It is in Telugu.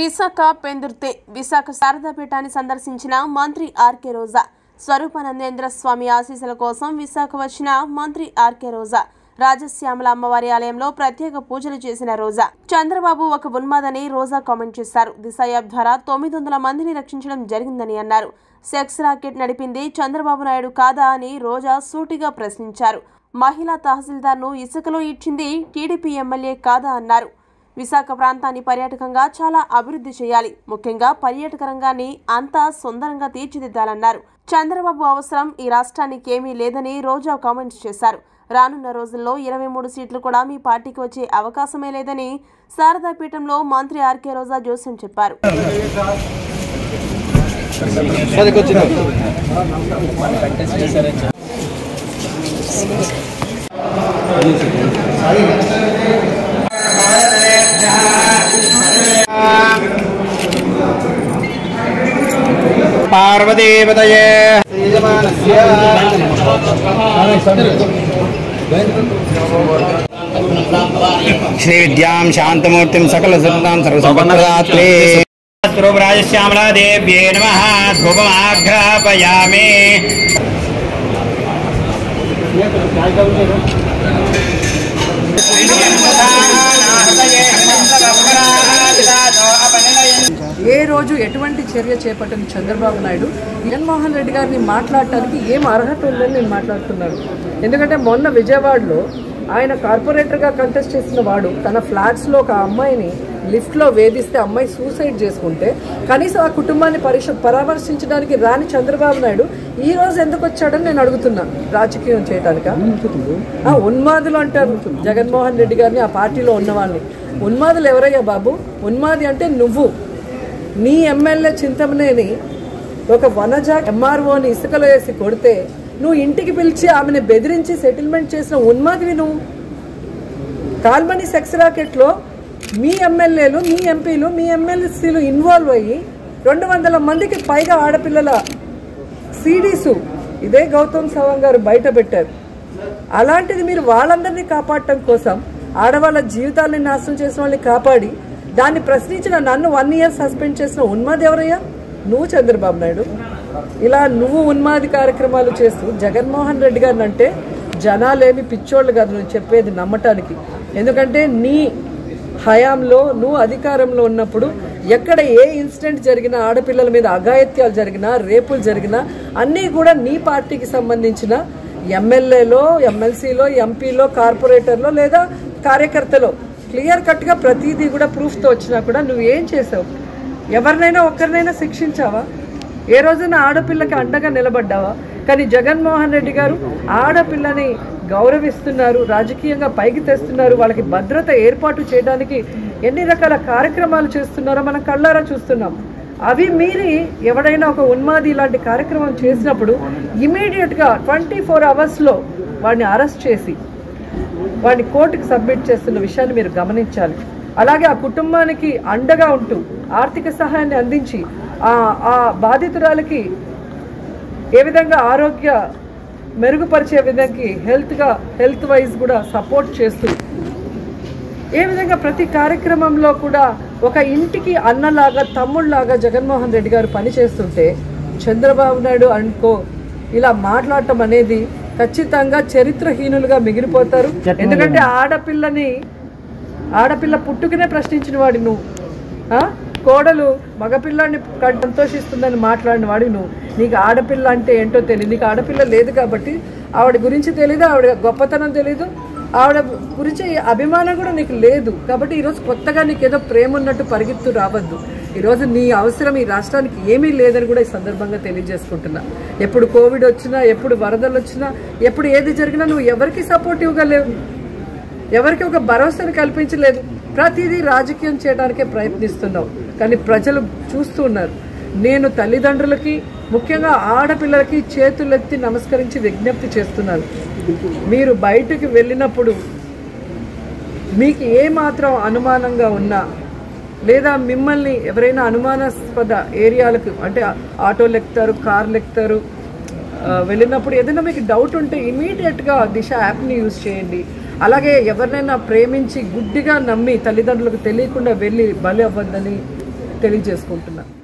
విశాఖ పెందుర్తి విశాఖ శారదాపీఠాన్ని సందర్శించిన మంత్రి ఆర్కే రోజా స్వరూపానందేంద్ర స్వామి ఆశీస్సుల కోసం విశాఖ వచ్చిన మంత్రి ఆర్కే రోజా రాజశ్యామల అమ్మవారి ఆలయంలో ప్రత్యేక పూజలు చేసిన రోజా చంద్రబాబు ఒక ఉన్మాదని రోజా కామెంట్ చేశారు దిశ యాప్ ద్వారా తొమ్మిది వందల మందిని రక్షించడం జరిగిందని అన్నారు సెక్స్ రాకెట్ నడిపింది చంద్రబాబు నాయుడు కాదా అని రోజా సూటిగా ప్రశ్నించారు మహిళా తహసీల్దార్ను ఇసుకలో ఇచ్చింది టీడీపీ ఎమ్మెల్యే కాదా అన్నారు విశాఖ ప్రాంతాన్ని పర్యాటకంగా చాలా అభివృద్ధి చేయాలి ముఖ్యంగా పర్యాటక రంగాన్ని అంతా సుందరంగా తీర్చిదిద్దాలన్నారు చంద్రబాబు అవసరం ఈ రాష్ట్రానికి ఏమీ లేదని రోజా కామెంట్స్ చేశారు రానున్న రోజుల్లో ఇరవై మూడు సీట్లు కూడా మీ పార్టీకి వచ్చే అవకాశమే లేదని శారదాపీఠంలో మంత్రి ఆర్కే రోజా జోస్యం చెప్పారు పార్వతీపతయే శ్రీ విద్యాం శాంతమూర్తిం సకల సుతాం సర్వసంపదాత్రే రాజశ్యామలా దేవ్యే నమ ధ్రువమాఘ్రాపయామి ఏ రోజు ఎటువంటి చర్య చేపట్టని చంద్రబాబు నాయుడు జగన్మోహన్ రెడ్డి గారిని మాట్లాడటానికి ఏం అర్హత ఉందని నేను మాట్లాడుతున్నాను ఎందుకంటే మొన్న విజయవాడలో ఆయన కార్పొరేటర్గా కంటెస్ట్ చేసిన వాడు తన ఫ్లాట్స్లో ఒక అమ్మాయిని లిఫ్ట్లో వేధిస్తే అమ్మాయి సూసైడ్ చేసుకుంటే కనీసం ఆ కుటుంబాన్ని పరిశ పరామర్శించడానికి రాని చంద్రబాబు నాయుడు ఈ రోజు ఎందుకు వచ్చాడని నేను అడుగుతున్నా రాజకీయం చేయడానిక ఆ ఉన్మాదులు అంటారు జగన్మోహన్ రెడ్డి గారిని ఆ పార్టీలో ఉన్న వాళ్ళని ఉన్మాదులు ఎవరయ్యా బాబు ఉన్మాది అంటే నువ్వు నీ ఎమ్మెల్యే చింతమనేని ఒక వనజ ఎంఆర్ఓని ఇసుకలో వేసి కొడితే నువ్వు ఇంటికి పిలిచి ఆమెను బెదిరించి సెటిల్మెంట్ చేసిన ఉన్మాదివి నువ్వు కాల్మనీ సెక్స్ రాకెట్లో మీ ఎమ్మెల్యేలు మీ ఎంపీలు మీ ఎమ్మెల్సీలు ఇన్వాల్వ్ అయ్యి రెండు వందల మందికి పైగా ఆడపిల్లల సీడీసు ఇదే గౌతమ్ సవాంగ్ గారు బయట పెట్టారు అలాంటిది మీరు వాళ్ళందరినీ కాపాడటం కోసం ఆడవాళ్ళ జీవితాలని నాశనం చేసిన వాళ్ళని కాపాడి దాన్ని ప్రశ్నించిన నన్ను వన్ ఇయర్ సస్పెండ్ చేసిన ఉన్మాది ఎవరయ్యా నువ్వు చంద్రబాబు నాయుడు ఇలా నువ్వు ఉన్మాది కార్యక్రమాలు చేస్తూ జగన్మోహన్ రెడ్డి గారిని అంటే జనాలేమి పిచ్చోళ్ళు కాదు నువ్వు చెప్పేది నమ్మటానికి ఎందుకంటే నీ హయాంలో నువ్వు అధికారంలో ఉన్నప్పుడు ఎక్కడ ఏ ఇన్సిడెంట్ జరిగినా ఆడపిల్లల మీద అఘాయిత్యాలు జరిగినా రేపులు జరిగినా అన్నీ కూడా నీ పార్టీకి సంబంధించిన ఎమ్మెల్యేలో ఎమ్మెల్సీలో ఎంపీలో కార్పొరేటర్లో లేదా కార్యకర్తలో క్లియర్ కట్గా ప్రతిదీ కూడా ప్రూఫ్తో వచ్చినా కూడా నువ్వు ఏం చేసావు ఎవరినైనా ఒక్కరినైనా శిక్షించావా ఏ రోజున ఆడపిల్లకి అండగా నిలబడ్డావా కానీ జగన్మోహన్ రెడ్డి గారు ఆడపిల్లని గౌరవిస్తున్నారు రాజకీయంగా పైకి తెస్తున్నారు వాళ్ళకి భద్రత ఏర్పాటు చేయడానికి ఎన్ని రకాల కార్యక్రమాలు చేస్తున్నారో మనం కళ్ళారా చూస్తున్నాం అవి మీరి ఎవడైనా ఒక ఉన్మాది ఇలాంటి కార్యక్రమం చేసినప్పుడు ఇమీడియట్గా ట్వంటీ ఫోర్ అవర్స్లో వాడిని అరెస్ట్ చేసి వాడిని కోర్టుకు సబ్మిట్ చేస్తున్న విషయాన్ని మీరు గమనించాలి అలాగే ఆ కుటుంబానికి అండగా ఉంటూ ఆర్థిక సహాయాన్ని అందించి ఆ ఆ బాధితురాలకి ఏ విధంగా ఆరోగ్య మెరుగుపరిచే విధంగా హెల్త్గా హెల్త్ వైజ్ కూడా సపోర్ట్ చేస్తూ ఏ విధంగా ప్రతి కార్యక్రమంలో కూడా ఒక ఇంటికి అన్నలాగా తమ్ముళ్ళలాగా జగన్మోహన్ రెడ్డి గారు పనిచేస్తుంటే చంద్రబాబు నాయుడు అనుకో ఇలా మాట్లాడటం అనేది ఖచ్చితంగా చరిత్రహీనులుగా మిగిలిపోతారు ఎందుకంటే ఆడపిల్లని ఆడపిల్ల పుట్టుకనే ప్రశ్నించిన వాడి నువ్వు ఆ? కోడలు మగపిల్లాన్ని క- సంతోషిస్తుందని మాట్లాడిన వాడి నువ్వు నీకు ఆడపిల్ల అంటే ఏంటో తెలియదు నీకు ఆడపిల్ల లేదు కాబట్టి ఆవిడ గురించి తెలీదు ఆవిడ గొప్పతనం తెలీదు ఆవిడ గురించి అభిమానం కూడా నీకు లేదు కాబట్టి ఈరోజు కొత్తగా నీకు ఏదో ప్రేమ ఉన్నట్టు పరిగెత్తు రావద్దు ఈరోజు నీ అవసరం ఈ రాష్ట్రానికి ఏమీ లేదని కూడా ఈ సందర్భంగా తెలియజేసుకుంటున్నా ఎప్పుడు కోవిడ్ వచ్చినా ఎప్పుడు వరదలు వచ్చినా ఎప్పుడు ఏది జరిగినా నువ్వు ఎవరికి సపోర్టివ్గా లేవు ఎవరికి ఒక భరోసాను కల్పించలేదు ప్రతిదీ రాజకీయం చేయడానికే ప్రయత్నిస్తున్నావు కానీ ప్రజలు చూస్తూ ఉన్నారు నేను తల్లిదండ్రులకి ముఖ్యంగా ఆడపిల్లలకి చేతులెత్తి నమస్కరించి విజ్ఞప్తి చేస్తున్నాను మీరు బయటకు వెళ్ళినప్పుడు మీకు ఏ మాత్రం అనుమానంగా ఉన్నా లేదా మిమ్మల్ని ఎవరైనా అనుమానాస్పద ఏరియాలకు అంటే ఆటోలు ఎక్కుతారు కార్లు ఎక్కుతారు ఆ, వెళ్ళినప్పుడు ఏదైనా మీకు డౌట్ ఉంటే ఇమీడియట్గా దిశ యాప్ని యూజ్ చేయండి అలాగే ఎవరినైనా ప్రేమించి గుడ్డిగా నమ్మి తల్లిదండ్రులకు తెలియకుండా వెళ్ళి బలి అవ్వద్దని తెలియజేసుకుంటున్నాను